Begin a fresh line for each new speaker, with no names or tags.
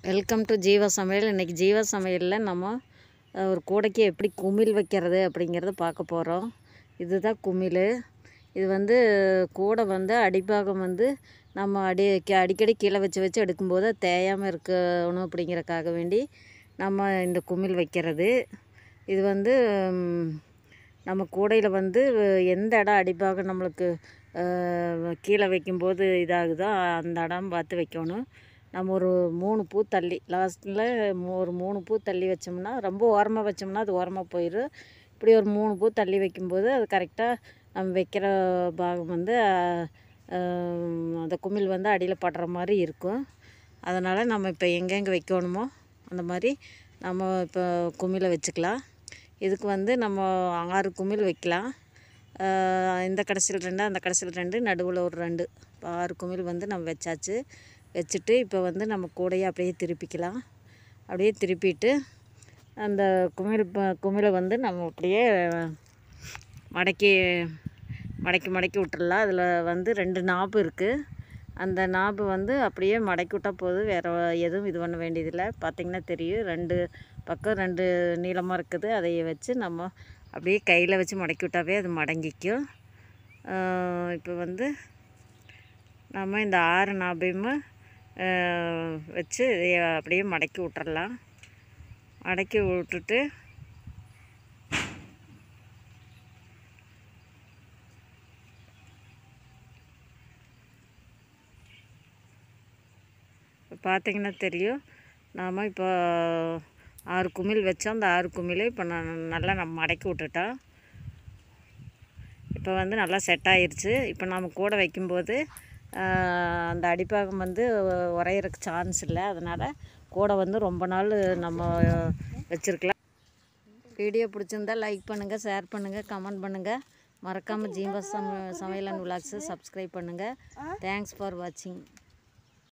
welcome to Jeeva சமையல் இன்றைக்கி ஜீவா சமையலில் நம்ம அஹ், ஒரு கூடைக்கு எப்படி குமிழ் வைக்கிறது அப்படிங்கிறத பார்க்க போகிறோம் இதுதான் குமிழ் இது வந்து கூடை வந்து அடிப்பாகம் வந்து நம்ம அடி கி- அடிக்கடி கீழே வச்சு வச்சு எடுக்கும்போது அது தேயாமல் இருக்கணும் அப்படிங்கிறக்காக வேண்டி நம்ம இந்த குமிழ் வைக்கிறது இது வந்து ம், நம்ம கூடையில் வந்து எந்த இடம் அடிப்பாகம் நம்மளுக்கு அஹ், கீழே வைக்கும்போது இதாகுதோ அந்த இடம் பார்த்து வைக்கணும் நம்ம ஒரு மூணு பூ தள்ளி லாஸ்ட்டில் ஒரு மூணு பூ தள்ளி வச்சோம்னா ரொம்ப ஓரமாக வச்சோம்னா அது ஓரமாக போயிடும் இப்படி ஒரு மூணு பூ தள்ளி வைக்கும்போது அது கரெக்டாக நம்ம வைக்கிற பாகம் வந்து அஹ், அஹ், அந்த குமிழ் வந்து அடியில் படுற மாதிரி இருக்கும் அதனால் நம்ம இப்போ எங்கெங்கே வைக்கணுமோ அந்த மாதிரி நம்ம இப்போ குமிழை வச்சுக்கலாம் இதுக்கு வந்து நம்ம ஆறு குமிழ் வைக்கலாம் ஆஹ் இந்த கடைசியில் ரெண்டு அந்த கடைசியில் ரெண்டு நடுவில் ஒரு ரெண்டு இப்போ ஆறு குமிழ் வந்து நம்ம வச்சாச்சு வச்சுட்டு இப்போ வந்து நம்ம கூடையை அப்படியே திருப்பிக்கலாம் அப்படியே திருப்பிட்டு அந்த குமிழ் ப- குமிழை வந்து நம்ம அப்படியே மடக்கி மடக்கி மடக்கி விட்டுறலாம் அதில் வந்து ரெண்டு நாப்பு இருக்குது அந்த நாப்பு வந்து அப்படியே மடக்கி விட்டால் போதும் வேறு எதுவும் இது பண்ண வேண்டியதில்லை பார்த்திங்கன்னா தெரியும் ரெண்டு பக்கம் ரெண்டு நீளமாக இருக்குது அதை வச்சு நம்ம அப்படியே கையில் வச்சு மடக்கி விட்டாவே அது மடங்கிக்கும் இப்போ வந்து நம்ம இந்த ஆறு நாபையுமே ஆஹ், வச்சு இதைய அப்படியே மடக்கி விட்டுறலாம் மடக்கி விட்டுட்டு இப்போ பார்த்தீங்கன்னா தெரியும் நாம் இப்போ ஆறு குமிழ் வச்சோம் அந்த ஆறு குமிழை இப்போ நான் நல்லா நம்ம மடக்கி விட்டுட்டோம் இப்போ வந்து நல்லா செட் ஆயிருச்சு இப்போ நம்ம கூட வைக்கும்போது ஆஹ், அந்த அடிப்பாகம் வந்து உரையிறக்கு சான்ஸ் இல்லை அதனால் கூடை வந்து ரொம்ப நாள் நம்ம வச்சுருக்கலாம் வீடியோ பிடிச்சிருந்தா லைக் பண்ணுங்கள் ஷேர் பண்ணுங்கள் கமெண்ட் பண்ணுங்கள் மறக்காமல் ஜீவா சம சமையல் அண்ட் விலாக்ஸை சப்ஸ்கிரைப் பண்ணுங்கள் தேங்க்ஸ் ஃபார் வாட்சிங்